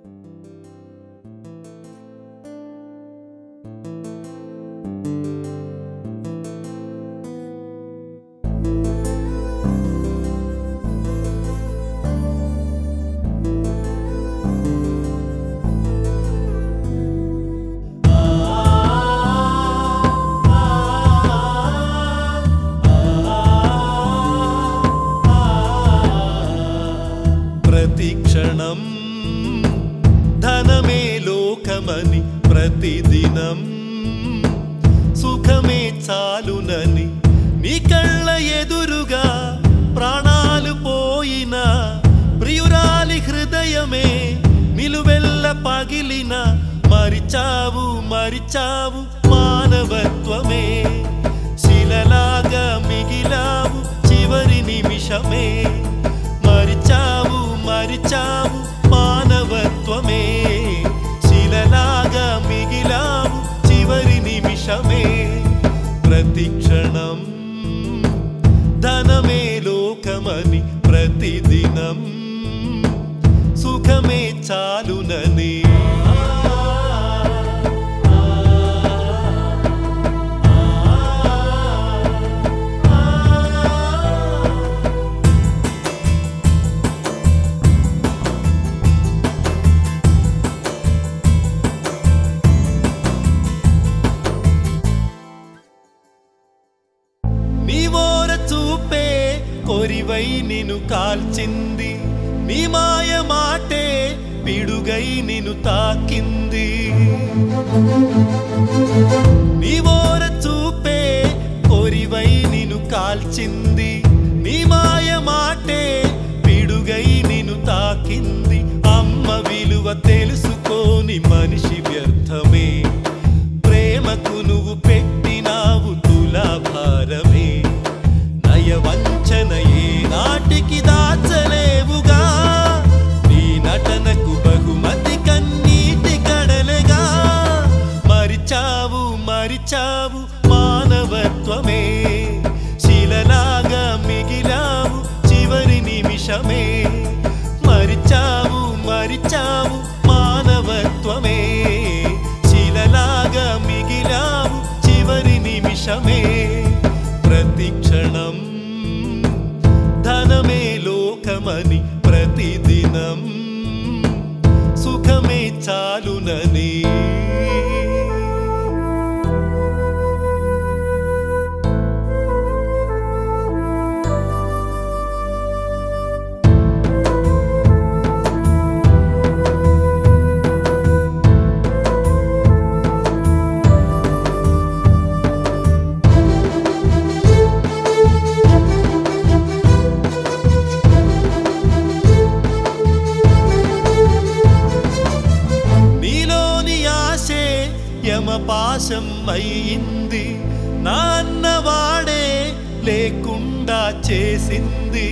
ప్రతి క్షణం ధనమే లోకమని ప్రతిదినం సుఖమే చాలునని నీ కళ్ళ ఎదురుగా ప్రాణాలు పోయిన ప్రియురాలి హృదయమే నిలువెల్ల పగిలిన మరిచావు మరిచావు మానవత్వమే శిలలాగా మిగిలావు చివరి నిమిషమే మరిచావు మరిచావు మానవత్వమే శిలలాగా మిగిలావు చివరి నిమిషమే ప్రతి క్షణం ధనమే లోకమని ప్రతిదినం సుఖమే చాలునని నీ ఓర చూపే కొరివై నిన్ను కాల్చింది నీ మాయ మాటే పిడుగై నిన్ను తాకింది నీ ఓర చూపే కొరివై నిన్ను కాల్చింది నీ మాయ మాటే పిడుగై నిన్ను తాకింది అమ్మ విలువ తెలుసుకోని మనిషి వ్యర్థమే ప్రేమకు నువ్వు పెట్టినావు తులాభారమే నయవంచన ఏ నాటికి దాచలేవుగా నీ నటనకు బహుమతి కన్నీటి కడలగా మరిచావు మరిచావు మానవత్వమే శిలలాగా మిగిలావు చివరి నిమిషమే మరిచావు మరిచావు మానవత్వమే శిలలాగా మిగిలావు చివరి నిమిషమే ప్రతి క్షణం ధనమే లోకమని ప్రతిదినం సుఖమే చాలునని నీలోని ఆశే యమపాశం అయింది నాన్నవాడే లేకుండా చేసింది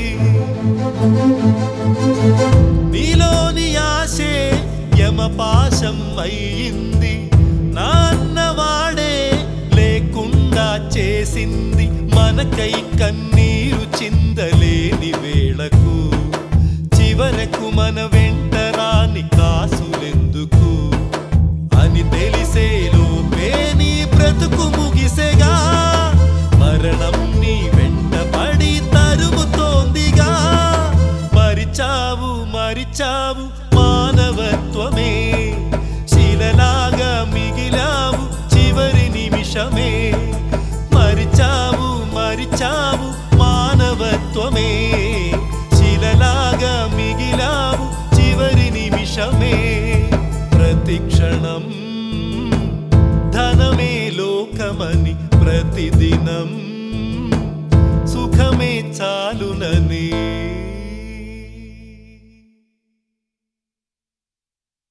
నీలోని ఆశే యమపాశం అయింది నాన్నవాడే లేకుండా చేసింది మనకై కన్నీరు చిందలేని వేళకు చివరకు మన వెంట రాని కాసులెందుకు అని తెలిసేలోపే నీ బ్రతుకు ముగిసెగా మరణం నీ వెంట పడి తరుముతోందిగా మరిచావు మరిచావు మానవత్వమే శిలలాగా మిగిలావు చివరి నిమిషమే మరిచావు మరిచావు మానవత్వమే శిలలాగా మిగిలావు చివరి నిమిషమే ప్రతి క్షణం ధనమే లోకమని